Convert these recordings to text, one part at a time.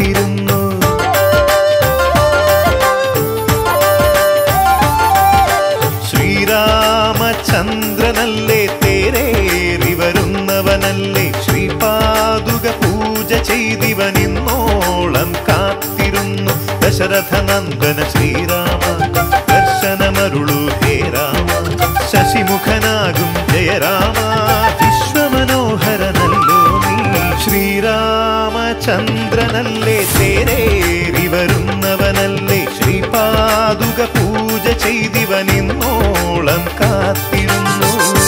കാത്തിരുന്നു ശ്രീരാമചന്ദ്രനല്ലേ തേരേറി വരുന്നവനല്ലേ ശ്രീപാതുക പൂജ ചെയ്തിവനിന്നോളം കാത്തിരുന്നു ദശരഥ നന്ദന ശ്രീരാമ ദർശനമരുളു ഹേ രാമ ശശിമുഖനാകും ജയരാമ വിശ്വമനോഹരനല്ലോ നീ ശ്രീരാമചന്ദ്രനല്ലേ തേരേറി വരുന്നവനല്ലേ ശ്രീപാതുക പൂജ ചെയ്തിവനിന്നോളം കാത്തിരുന്നു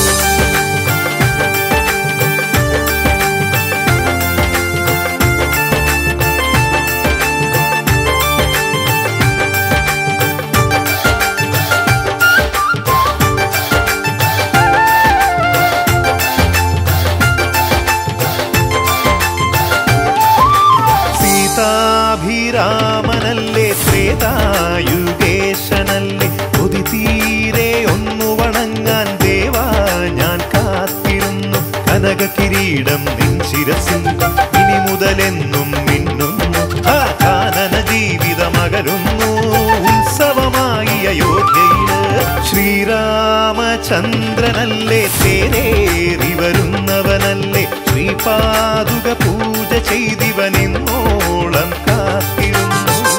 സീതാഭിരാമനല്ലേ ത്രേതായുഗേശനല്ലേ കൊതി തീരെ ഒന്നു വണങ്ങാൻ ദേവാ ഞാൻ കാത്തിരുന്നു കനക കിരീടം നിൻ ശിരസിൽ ഇനി മുതലെന്നും മിന്നുന്നു ആ കാനന ജീവിതമകരുന്നു ഉത്സവമായി അയോധ്യയില് ശ്രീരാമചന്ദ്രനല്ലേ തേരേറി വരുന്നവനല്ലേ ശ്രീപാതുക പൂജ ചെയ്തിവനിന്നോളം കാത്തിരുന്നു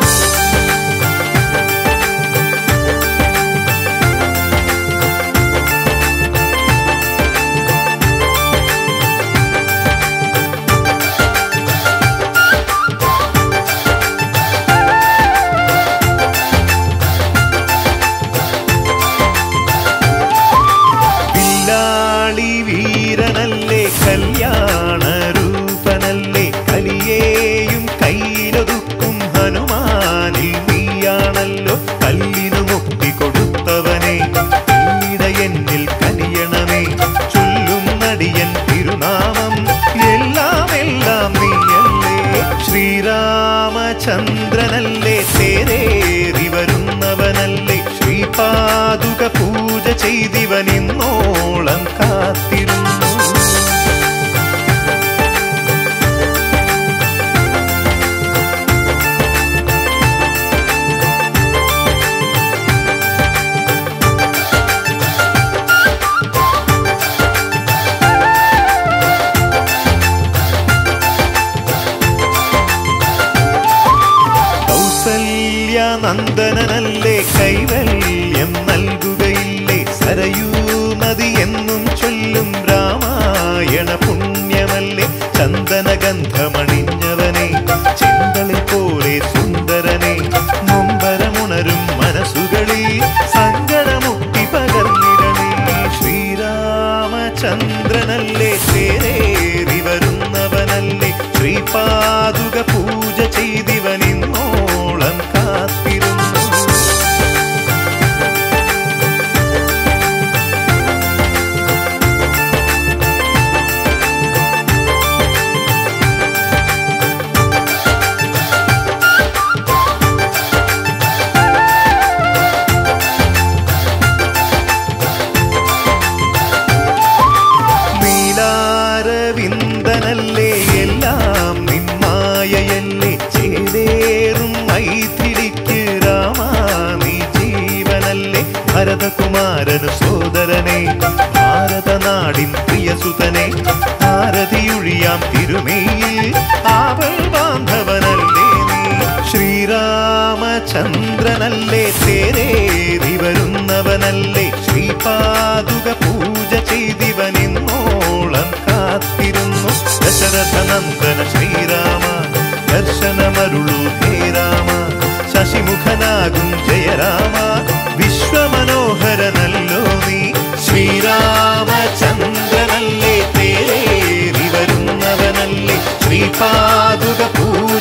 വില്ലാളി വീരനല്ലേ കല്യാണ രൂപനല്ലേ കലിയേയും കയ്യിലൊതുക്കും ഹനുമാനിൽ നീയാണല്ലോ കല്ലിനു മുക്തി കൊടുത്തവനെ പിന്നീട് എന്നിൽ കനിയണമേ ചൊല്ലും നടിയൻ തിരുനാമം എല്ലാം എല്ലാം നീയല്ലേ ശ്രീരാമചന്ദ്രനല്ലേ തേരേറി വരുന്നവനല്ലേ ശ്രീപാതുക പൂജ ചെയ്തിവനിന്നോളം കാത്തിരുന്നു കൗസല്യ നന്ദനനല്ലേ കൈവല്യം നൽകുകയില്ലേ സരയൂ നദി എന്നും ചൊല്ലും രാമായണ പുണ്യമല്ലേ ചന്ദനഗന്ധമണിഞ്ഞവനെ ചെന്തളി പോലെ സുന്ദരനെ നൊമ്പരമുണരും മനസ്സുകളിൽ സങ്കടമുക്തി പകർന്നിടണേ ശ്രീരാമചന്ദ്രനല്ലേ തേരേറി വരുന്നവനല്ലേ ശ്രീപാതുക പൂജ ചെയ്തിവനിന്നോളം കാത്തിരുന്നു നീലാരവിന്ദനല്ലേ എല്ലാം നിന്മായയല്ലേ ചേലേറും മൈഥിലിക്ക് രാമാ നീ ജീവനല്ലേ ഭരതകുമാരനു സോദരനെ ഭാരതനാടിൻ പ്രിയസുതനെ ഭാരതിയൊഴിയാം തിരുമേയിൽ ആവൽ ബാന്ധവനല്ലേ നീ ശ്രീരാമചന്ദ്രനല്ലേ തേരേറി വരുന്നവനല്ലേ ശ്രീപാതുക പൂജ ചെയ്തിവനിന്നോളം കാത്തിരുന്നു ദശരഥ നന്ദന ശ്രീരാമ ദർശനമരുളു ഹേ രാമ ശശിമുഖനാകും ജയരാമ വിശ്വമനോഹരനല്ലോ നീ ശ്രീരാമചന്ദ്രനല്ലേ തേരേറി വരുന്നവനല്ലേ ശ്രീപാതുക പൂജ